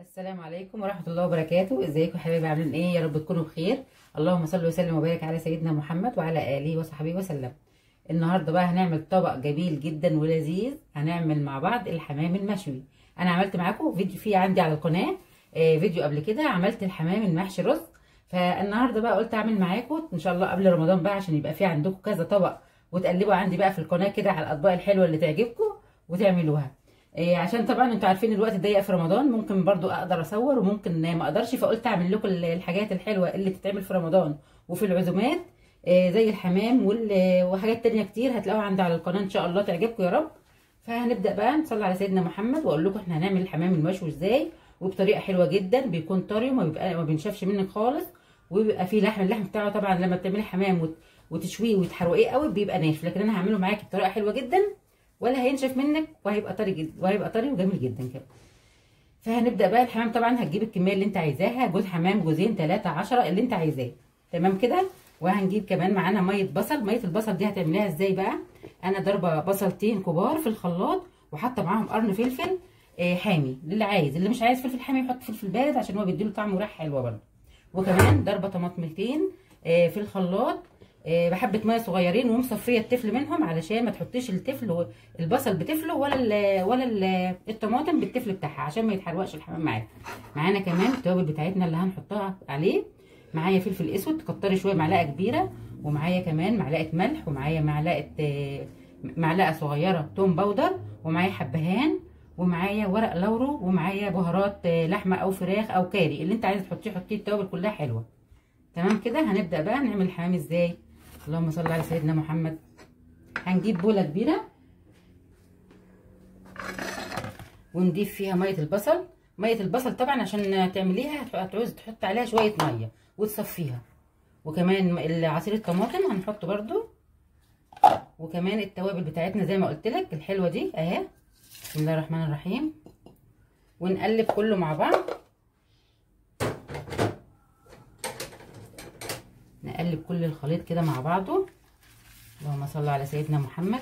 السلام عليكم ورحمة الله وبركاته ازيكم حبايبي عاملين ايه يا رب تكونوا بخير اللهم صل وسلم وبارك على سيدنا محمد وعلى اله وصحبه وسلم النهارده بقى هنعمل طبق جميل جدا ولذيذ هنعمل مع بعض الحمام المشوي انا عملت معاكم فيديو فيه عندي على القناة آه فيديو قبل كده عملت الحمام المحشي رز فالنهارده بقى قلت اعمل معاكم ان شاء الله قبل رمضان بقى عشان يبقى فيه عندكم كذا طبق وتقلبوا عندي بقى في القناة كده على الاطباق الحلوة اللي تعجبكم وتعملوها إيه عشان طبعا انتوا عارفين الوقت ضيق في رمضان ممكن برضو اقدر اصور وممكن ما اقدرش فقلت اعمل لكم الحاجات الحلوه اللي بتتعمل في رمضان وفي العزومات إيه زي الحمام وحاجات تانية كتير هتلاقوها عندي على القناه ان شاء الله تعجبكم يا رب فهنبدا بقى نصلي على سيدنا محمد واقول لكم احنا هنعمل الحمام المشوي ازاي وبطريقه حلوه جدا بيكون طري وما بيبقى ما بينشفش منك خالص وبيبقى فيه لحم اللحم بتاعه طبعا لما بتعملي حمام وتشويه وتحروقيه قوي بيبقى ناشف لكن انا هعمله معاكي بطريقه حلوه جدا ولا هينشف منك وهيبقى طري جدا وهيبقى طري وجميل جدا كده فهنبدا بقى الحمام طبعا هتجيب الكميه اللي انت عايزاها جوز حمام جوزين ثلاثة عشرة اللي انت عايزاه تمام كده وهنجيب كمان معانا ميه بصل ميه البصل دي هتعمليها ازاي بقى انا ضاربه بصلتين كبار في الخلاط وحاطه معاهم قرن فلفل آه حامي للي عايز اللي مش عايز فلفل حامي يحط فلفل بارد عشان هو بيديله طعم وريحه حلوه برده وكمان ضاربه طماطمتين آه في الخلاط بحبه ميه صغيرين ومصفيه التفل منهم علشان ما تحطيش التفل البصل بتفله ولا ال ولا ال الطماطم بالتفل بتاعها عشان ما يتحرقش الحمام معاك معانا كمان التوابل بتاعتنا اللي هنحطها عليه معايا فلفل اسود تكتري شويه معلقه كبيره ومعايا كمان معلقه ملح ومعايا معلقه معلقه صغيره توم باودر ومعايا حبهان ومعايا ورق لورو ومعايا بهارات لحمه او فراخ او كاري اللي انت عايزه تحطيه حطيه التوابل كلها حلوه تمام كده هنبدا بقى نعمل الحمام ازاي اللهم صل على سيدنا محمد هنجيب بوله كبيره ونضيف فيها ميه البصل ميه البصل طبعا عشان تعمليها هتعوز تحط عليها شويه ميه وتصفيها وكمان عصير الطماطم هنحطه برده وكمان التوابل بتاعتنا زي ما قلت لك الحلوه دي اهي بسم الله الرحمن الرحيم ونقلب كله مع بعض نقلب كل الخليط كده مع بعضه اللهم صل على سيدنا محمد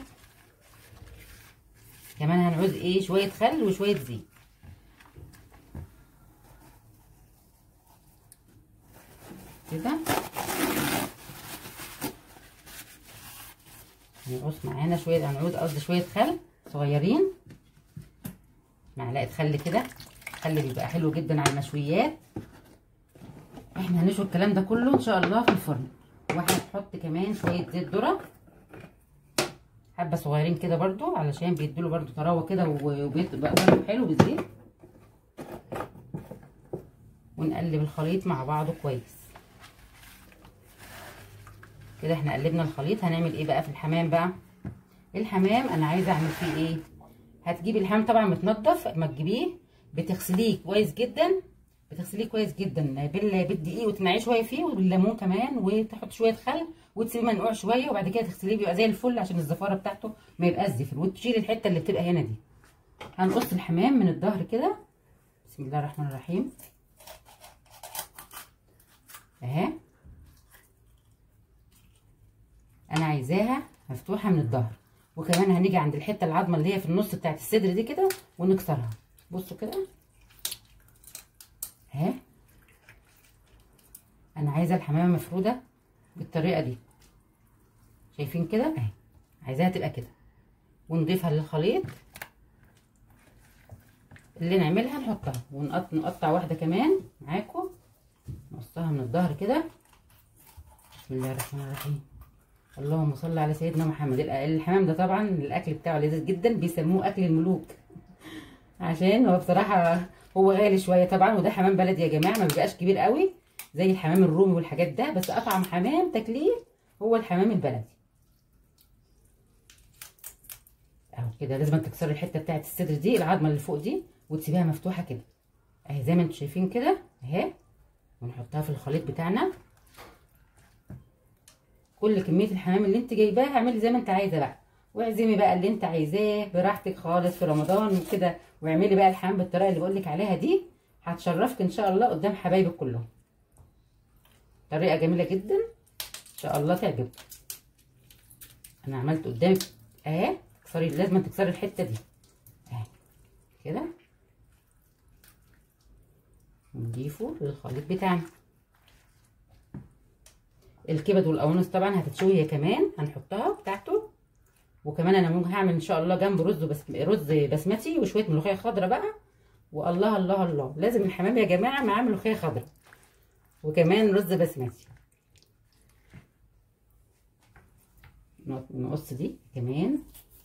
كمان هنعوز ايه شويه خل وشويه زيت كده هنعوز معانا شويه هنعوز قصدي شويه خل صغيرين معلقه خل كده خل بيبقى حلو جدا على المشويات احنا هنشوي الكلام ده كله ان شاء الله في الفرن وهنحط كمان شويه زيت ذره حبه صغيرين كده برده علشان بيديله برده طراوه كده وبيبقى برده حلو بالزيت ونقلب الخليط مع بعضه كويس كده احنا قلبنا الخليط هنعمل ايه بقى في الحمام بقى الحمام انا عايزه اعمل فيه ايه هتجيبي الحمام طبعا متنضف اما تجيبيه بتغسليه كويس جدا بتغسليه كويس جدا بالدقيق وتنقعيه شويه فيه والليمون كمان وتحط شويه خل وتسيبيه منقوع شويه وبعد كده تغسليه بيبقى زي الفل عشان الزفاره بتاعته ما يبقاش زفر وتشيلي الحته اللي بتبقى هنا دي هنقص الحمام من الظهر كده بسم الله الرحمن الرحيم اهي انا عايزاها مفتوحه من الظهر وكمان هنيجي عند الحته العظمه اللي هي في النص بتاعت الصدر دي كده ونكسرها بصوا كده اهي انا عايزه الحمامه مفروده بالطريقه دي شايفين كده اهي عايزاها تبقى كده ونضيفها للخليط اللي نعملها نحطها ونقطع نقطع واحده كمان معاكم نقصها من الظهر كده بسم الله الرحمن الرحيم اللهم صل على سيدنا محمد الحمام ده طبعا الاكل بتاعه لذيذ جدا بيسموه اكل الملوك عشان هو بصراحه هو غالي شويه طبعا وده حمام بلدي يا جماعه ما بيبقاش كبير قوي زي الحمام الرومي والحاجات ده بس اطعم حمام تاكليه هو الحمام البلدي اهو كده لازم تكسري الحته بتاعه الصدر دي العظمه اللي فوق دي وتسيبيها مفتوحه كده اهي زي ما انتم شايفين كده اهي ونحطها في الخليط بتاعنا كل كميه الحمام اللي انت جايباها اعملي زي ما انت عايزه بقى واعزمي بقى اللي انت عايزاه براحتك خالص في رمضان وكده واعملي بقى الحمام بالطريقه اللي بقول لك عليها دي هتشرفك ان شاء الله قدام حبايبك كلهم طريقه جميله جدا ان شاء الله تعجبك انا عملت قدامك اهي تكسري لازم تكسري الحته دي اهي كده ونضيفه للخليط بتاعنا الكبد والقوانص طبعا هتتشوي هي كمان هنحطها بتاعته وكمان انا ممكن هعمل ان شاء الله جنب رز بس رز بسمتي وشويه ملوخيه خضراء بقى والله الله الله لازم الحمام يا جماعه معاه ملوخيه خضراء وكمان رز بسمتي نقص دي كمان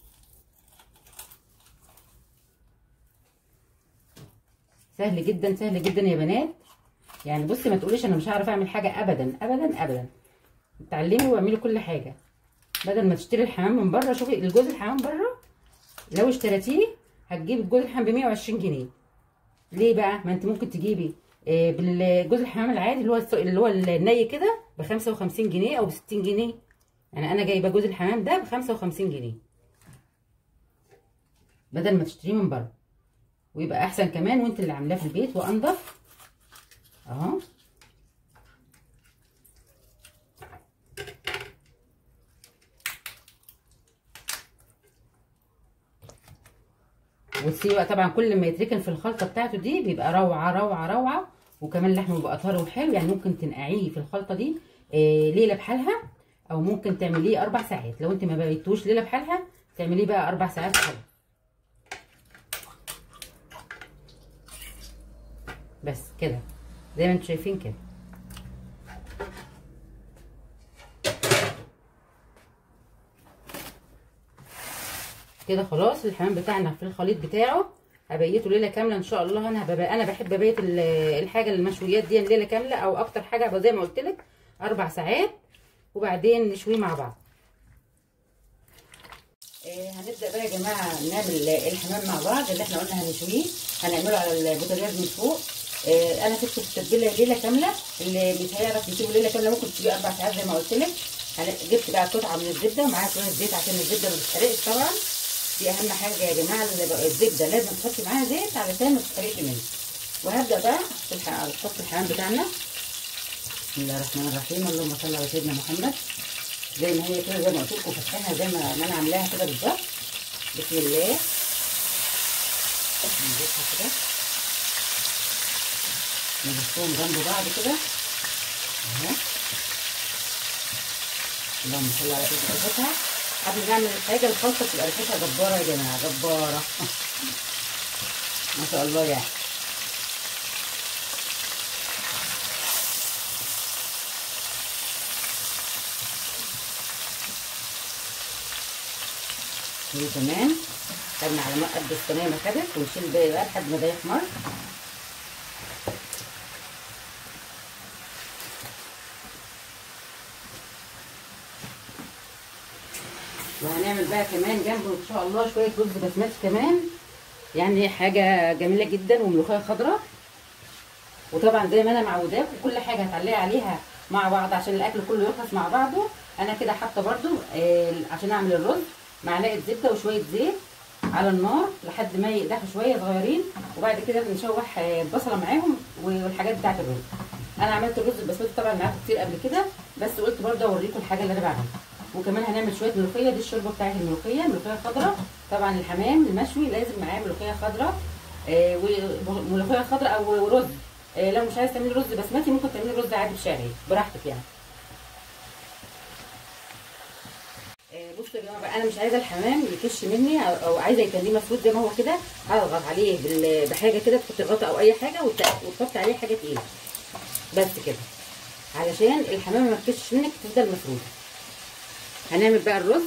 سهل جدا سهل جدا يا بنات يعني بصي ما تقوليش انا مش هعرف اعمل حاجه ابدا ابدا ابدا اتعلمي واعملي كل حاجه بدل ما تشتري الحمام من بره شوفي الجوز الحمام بره لو اشتريتيه هتجيبي الجوز الحمام ب 120 جنيه ليه بقى ما انت ممكن تجيبي آه، بالجوز الحمام العادي اللي هو اللي هو الني كده ب 55 جنيه او ب 60 جنيه يعني انا جايبه جوز الحمام ده ب 55 جنيه بدل ما تشتريه من بره ويبقى احسن كمان وانت اللي عاملاه في البيت وانضف اهو وتسيبي بقى طبعا كل ما يتركن في الخلطه بتاعته دي بيبقى روعه روعه روعه وكمان لحمه بيبقى طري وحلو يعني ممكن تنقعيه في الخلطه دي آه ليله بحالها او ممكن تعمليه اربع ساعات لو انت ما بقيتوش ليله بحالها تعمليه بقى اربع ساعات خلاص بس كده زي ما انتم شايفين كده كده خلاص الحمام بتاعنا في الخليط بتاعه هبيته ليله كامله ان شاء الله انا هبقى انا بحب ابيت الحاجه المشويات دي ليله كامله او اكتر حاجه زي ما قلت لك اربع ساعات وبعدين نشويه مع بعض آه هنبدا بقى يا جماعه نعمل الحمام مع بعض اللي احنا قلنا هنشويه هنعمله على البوتاجاز من فوق آه انا سبته في التتبيله ليله كامله اللي مش هيعرف يسيبه ليله كامله ممكن تسيبيه اربع ساعات زي ما قلت لك جبت بقى قطعه من الزبده ومعاها شويه زيت عشان الزبده ما تتحرقش طبعا دي اهم حاجه يا جماعه الزبده لازم تحطي معاها زيت علشان ما تتحرقش منك وهبدا بقى احط الحمام بتاعنا بسم الله الرحمن الرحيم اللهم صل على سيدنا محمد زي ما هي كده زي ما قلت لكم فاتحينها زي ما انا عاملاها كده بالظبط بسم الله نضيفها كده نضيفهم جنب بعض كده اهو اللهم صل على سيدنا محمد قبل ما نعمل الحاجه الخلطه تبقى ريحتها جباره يا جماعه جباره ما شاء الله يعني هي كمان خدنا على قد الصينيه ما خدت ونشيل الباقي بقى لحد ما ده يحمر وهنعمل بقى كمان جنبه ان شاء الله شويه رز بسمتي كمان يعني حاجه جميله جدا وملوخيه خضراء وطبعا زي ما انا معوداكم كل حاجه هتعلقي عليها مع بعض عشان الاكل كله يخلص مع بعضه انا كده حاطه برده آه عشان اعمل الرز معلقه زبده وشويه زيت على النار لحد ما يقدحوا شويه صغيرين وبعد كده نشوح البصله معاهم والحاجات بتاعه الرز انا عملت الرز البسمتي طبعا معاكم كتير قبل كده بس قلت برده اوريكم الحاجه اللي انا بعملها وكمان هنعمل شويه ملوخيه دي الشوربه بتاعت الملوخيه ملوخيه خضراء طبعا الحمام المشوي لازم معاه ملوخيه خضراء آه وملوخيه خضراء او رز آه لو مش عايز تعملي رز بسمتي ممكن تعملي رز عادي بشعري براحتك يعني بصوا يا جماعه بقى انا مش عايزه الحمام يكش مني او عايزه يخليه مفروض زي ما هو كده هضغط عليه بحاجه كده تحطي غطا او اي حاجه وتحطي عليه حاجه تقيله بس كده علشان الحمام ما تكشش منك تفضل مفروده هنعمل بقى الرز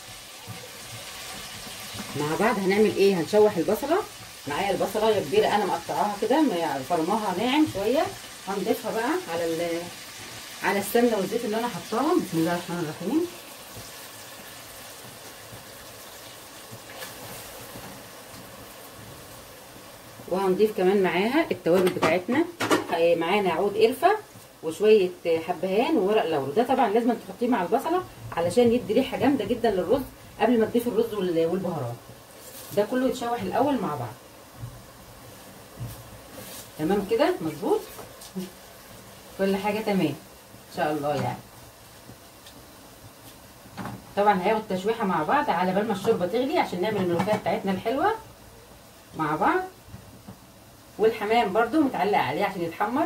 مع بعض هنعمل ايه هنشوح البصله معايا البصله يا كبيره انا مقطعاها كده فرماها ناعم شويه هنضيفها بقى على على السمنه والزيت اللي انا حطاهم بسم الله الرحمن الرحيم وهنضيف كمان معاها التوابل بتاعتنا معانا عود قرفه وشويه حبهان وورق لورا ده طبعا لازم تحطيه مع البصله علشان يدي ريحه جامده جدا للرز قبل ما تضيفي الرز والبهارات ده كله يتشوح الاول مع بعض تمام كده مظبوط كل حاجه تمام ان شاء الله يعني طبعا هياخد تشويحه مع بعض على بال ما الشوربه تغلي عشان نعمل الملوخيه بتاعتنا الحلوه مع بعض والحمام برده متعلق عليه عشان يتحمر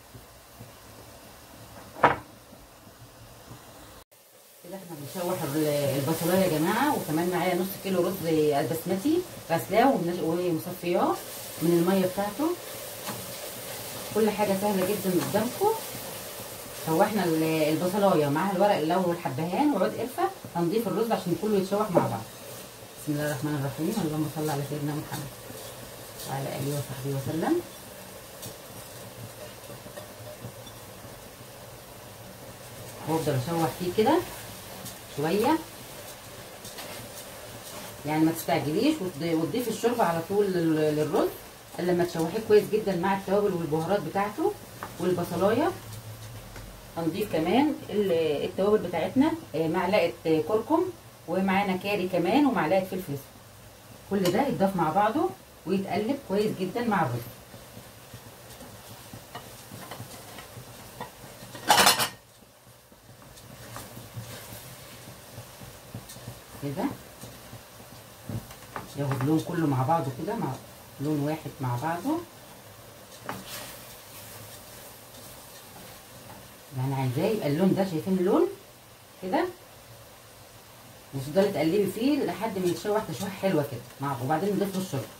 كده احنا بنشوح البصلايه يا جماعه وكمان معايا نص كيلو رز البسمتي غسلاه ومصفياه من الميه بتاعته كل حاجه سهله جدا قدامكم شوحنا البصلايه مع الورق اللوري والحبهان وعود قرفه هنضيف الرز عشان كله يتشوح مع بعض بسم الله الرحمن الرحيم اللهم صل على سيدنا محمد وعلى اله وصحبه وسلم وافضل اشوح فيه كده شويه يعني ما تستعجليش وتضيفي الشوربه على طول للرز الا لما تشوحيه كويس جدا مع التوابل والبهارات بتاعته والبصلايه هنضيف كمان التوابل بتاعتنا معلقه كركم ومعانا كاري كمان ومعلقه فلفل اسود كل ده يتضاف مع بعضه ويتقلب كويس جدا مع الرز كده ياخد لون كله مع بعضه كده مع لون واحد مع بعضه يعني عايزاه يبقى اللون ده شايفين اللون كده وتفضلي تقلبي فيه لحد ما يتشوح تشويح حلوه كده مع وبعدين نضيف له الشوربه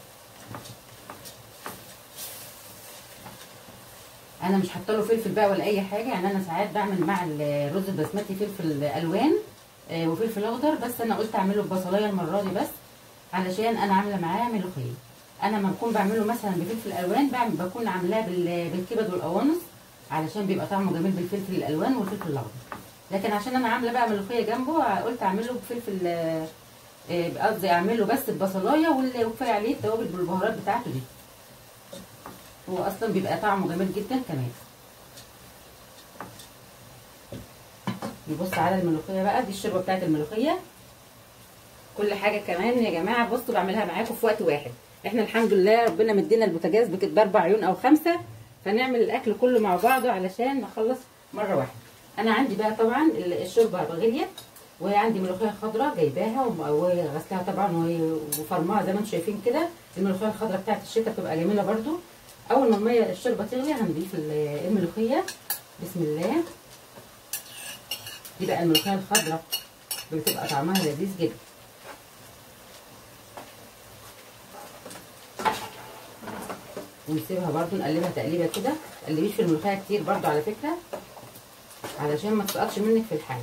انا مش حاطه له فلفل بقى ولا اي حاجه يعني انا ساعات بعمل مع الرز البسمتي فلفل الوان آه وفلفل اخضر بس انا قلت اعمله ببصلايه المره دي بس علشان انا عامله معاه ملوخيه انا لما بكون بعمله مثلا بفلفل الوان بعمل بكون عاملاه بالكبد والقوانص علشان بيبقى طعمه جميل بالفلفل الالوان والفلفل الاخضر لكن عشان انا عامله بقى ملوخيه جنبه قلت اعمله بفلفل قصدي اعمله بس ببصلايه وكفايه عليه التوابل بالبهارات بتاعته دي هو اصلا بيبقى طعمه جميل جدا كمان نبص على الملوخيه بقى دي الشوربه بتاعت الملوخيه كل حاجه كمان يا جماعه بصوا بعملها معاكم في وقت واحد احنا الحمد لله ربنا مدينا البوتاجاز باربع عيون او خمسه فنعمل الاكل كله مع بعضه علشان نخلص مره واحده انا عندي بقى طبعا الشوربه غليت وعندي ملوخيه خضراء جايباها وغسلها طبعا وفرماها زي ما انتم شايفين كده الملوخيه الخضراء بتاعت الشتاء بتبقى جميله برده اول ما الميه الشوربه تغلي هنضيف الملوخيه بسم الله دي بقى الملوخيه الخضراء بتبقى طعمها لذيذ جدا ونسيبها برده نقلبها تقليبه كده تقلبيش في الملوخيه كتير برده على فكره علشان ما تسقطش منك في الحل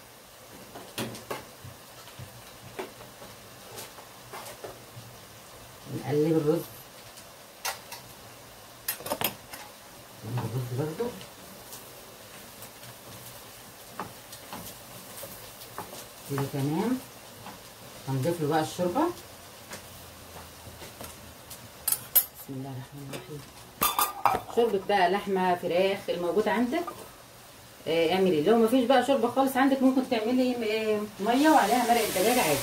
نقلب الرز الرز برده كده تمام هنضيف له بقى الشوربه بسم الله الرحمن الرحيم شوربه بقى لحمه فراخ الموجود عندك آه اعملي لو مفيش بقى شوربه خالص عندك ممكن تعملي آه ميه وعليها مرق الدجاج عادي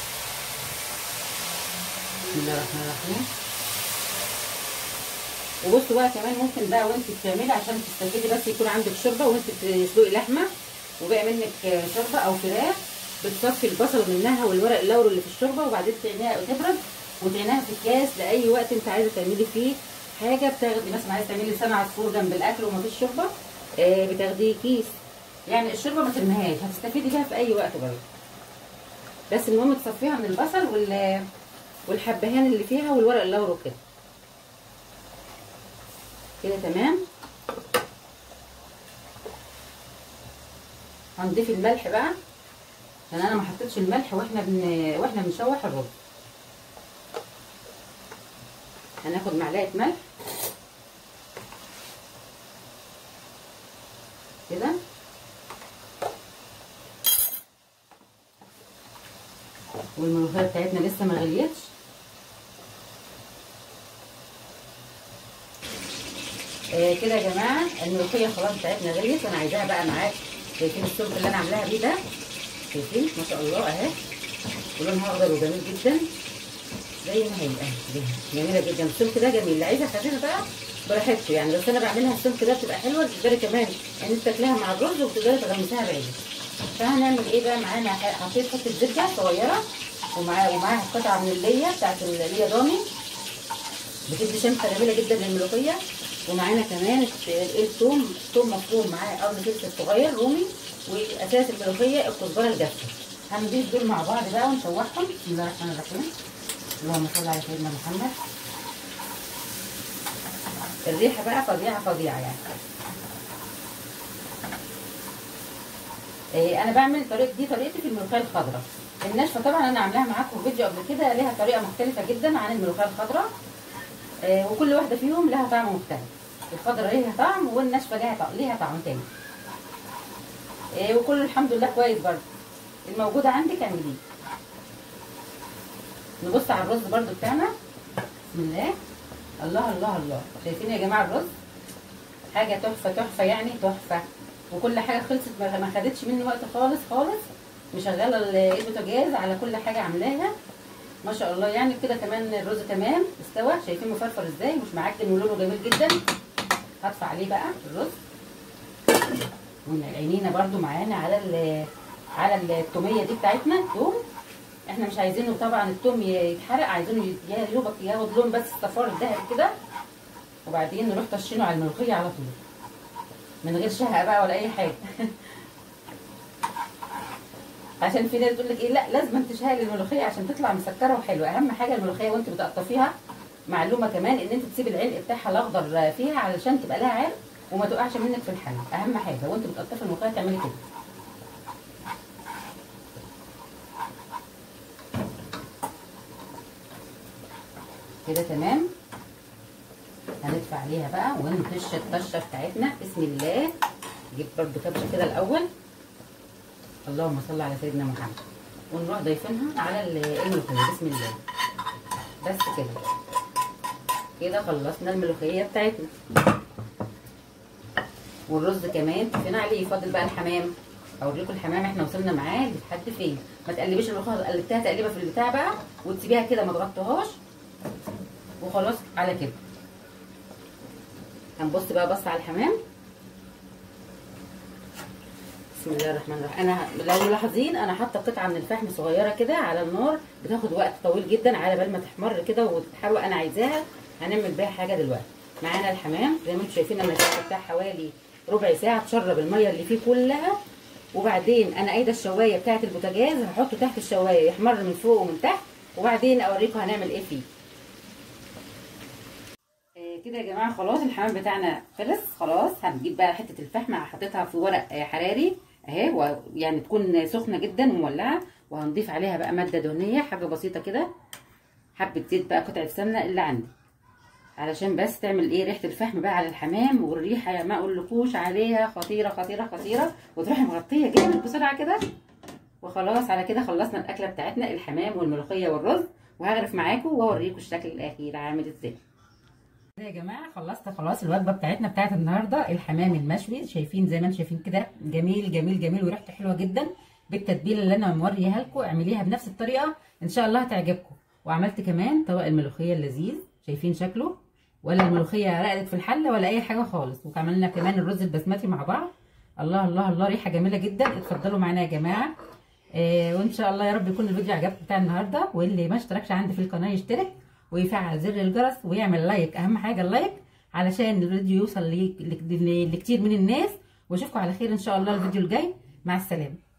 بسم الله الرحمن الرحيم وبصوا بقى كمان ممكن بقى وانت بتعملي عشان تستفيدي بس يكون عندك شوربه وانت بتسلقي لحمه وبقى منك شوربه او فراخ بتصفي البصل منها والورق اللوري اللي في الشوربه وبعدين تعينيها وتبرد وتعينيها في اكياس لاي وقت انت عايزه تعملي فيه حاجه بتاخدي مثلا عايزه تعملي لسان عصفور جنب الاكل ومفيش شوربه آه بتاخدي كيس يعني الشوربه ما ترميهاش هتستفيدي بيها في اي وقت برضه بس المهم تصفيها من البصل وال والحبهان اللي فيها والورق اللوري وكده كده تمام هنضيف الملح بقى عشان انا ما حطيتش الملح واحنا بن... واحنا بنشوح الرز هناخد معلقه ملح كده والملوخيه بتاعتنا لسه ما غليتش آه كده يا جماعه الملوخيه خلاص بتاعتنا غليت وانا عايزاها بقى معاك شايفين السلق اللي انا عاملاها بيه ده شايفين ما شاء الله اهي ولونها اخضر وجميل جدا زي ما هي اهي جميله جدا السلك ده جميل اللي عايزه خفيفه بقى براحتكم يعني بس انا بعملها السلك ده بتبقى حلوه تقدري كمان يعني انت تاكلها مع الرز وتقدري تغمسيها بعيش فهنعمل ايه بقى معانا حطيت حته زبده صغيره ومعاها ومعاها قطعه من الليه بتاعت اللي هي ضاني بتدي شمسه جميله جدا للملوخيه ومعانا كمان الثوم الثوم مفروم معاه قرن فلفل صغير رومي واساس الملوخيه الكزبره الجافه هنضيف دول مع بعض بقى ونشوحهم بسم الله الرحمن الرحيم اللهم صل على سيدنا محمد الريحه بقى فظيعه فظيعه يعني إيه انا بعمل طريقه دي طريقتي في الملوخيه الخضراء الناشفه طبعا انا عاملاها معاكم في فيديو قبل كده ليها طريقه مختلفه جدا عن الملوخيه الخضراء إيه وكل واحده فيهم لها طعم مختلف الخضراء ليها طعم والناشفه ليها طعم ليها طعم تاني إيه وكله الحمد لله كويس برضه الموجوده عندك اعمليه نبص على الرز برضو بتاعنا بسم الله الله الله الله شايفين يا جماعه الرز حاجه تحفه تحفه يعني تحفه وكل حاجه خلصت ما خدتش مني وقت خالص خالص مشغله البوتاجاز على كل حاجه عاملاها ما شاء الله يعني كده كمان الرز تمام استوى شايفين مفرفر ازاي مش معجن ولونه جميل جدا هدفع عليه بقى الرز وعينينا برده معانا على على التوميه دي بتاعتنا توم احنا مش عايزينه طبعا التوم يتحرق عايزينه يا دوبك ياخد لون بس الصفار الذهبي كده وبعدين نروح طشينه على الملوخيه على طول من غير شهقه بقى ولا اي حاجه عشان في ناس تقول لك ايه لا لازم تشهقي الملوخيه عشان تطلع مسكره وحلوه اهم حاجه الملوخيه وانت بتقطفيها معلومه كمان ان انت تسيبي العلق بتاعها الاخضر فيها علشان تبقى لها عرق وما تقعش منك في الحله اهم حاجه وانت بتقطفي الملوخيه تعملي كده كده تمام هندفع عليها بقى ونطش الطشه بتاعتنا بسم الله نجيب برده كبشه كده الاول اللهم صل على سيدنا محمد ونروح ضايفينها على الملوخيه بسم الله بس كده كده خلصنا الملوخيه بتاعتنا والرز كمان طفينا عليه فاضل بقى الحمام اوريكم الحمام احنا وصلنا معاه لحد فين ما تقلبيش الملوخيه قلبتها تقليبه في البتاع بقى وتسيبيها كده ما تغطيهاش وخلاص على كده هنبص بقى بص على الحمام بسم الله الرحمن الرحيم انا لو ملاحظين انا حاطه قطعه من الفحم صغيره كده على النار بتاخد وقت طويل جدا على بال ما تحمر كده وتتحروق انا عايزاها هنعمل بيها حاجه دلوقتي معانا الحمام زي ما انتم شايفين انا الشوربه بتاع حوالي ربع ساعه تشرب الميه اللي فيه كلها وبعدين انا قايده الشوايه بتاعه البوتاجاز هحطه تحت الشوايه يحمر من فوق ومن تحت وبعدين اوريكم هنعمل ايه فيه كده يا جماعه خلاص الحمام بتاعنا خلص خلاص هنجيب بقى حته الفحم حطيتها في ورق حراري اهي يعني تكون سخنه جدا ومولعه وهنضيف عليها بقى ماده دهنيه حاجه بسيطه كده حبه زيت بقى قطعه سمنه اللي عندي علشان بس تعمل ايه ريحه الفحم بقى على الحمام والريحه ما اقولكوش عليها خطيره خطيره خطيره وتروحي مغطيه جامد بسرعه كده وخلاص على كده خلصنا الاكله بتاعتنا الحمام والملوخيه والرز وهغرف معاكم واوريكم الشكل الاخير عامل ازاي يا جماعه خلصت خلاص الوجبه بتاعتنا بتاعت النهارده الحمام المشوي شايفين زي ما انتم شايفين كده جميل جميل جميل وريحته حلوه جدا بالتتبيله اللي انا موريها لكم اعمليها بنفس الطريقه ان شاء الله هتعجبكم وعملت كمان طبق الملوخيه اللذيذ شايفين شكله ولا الملوخيه رقدت في الحله ولا اي حاجه خالص وعملنا كمان الرز البسمتي مع بعض الله الله الله ريحه جميله جدا اتفضلوا معانا يا جماعه آه وان شاء الله يا رب يكون الفيديو عجبكم بتاع النهارده واللي ما اشتركش عندي في القناه يشترك ويفعل زر الجرس ويعمل لايك اهم حاجه اللايك علشان الفيديو يوصل لكتير من الناس واشوفكم على خير ان شاء الله الفيديو الجاي مع السلامه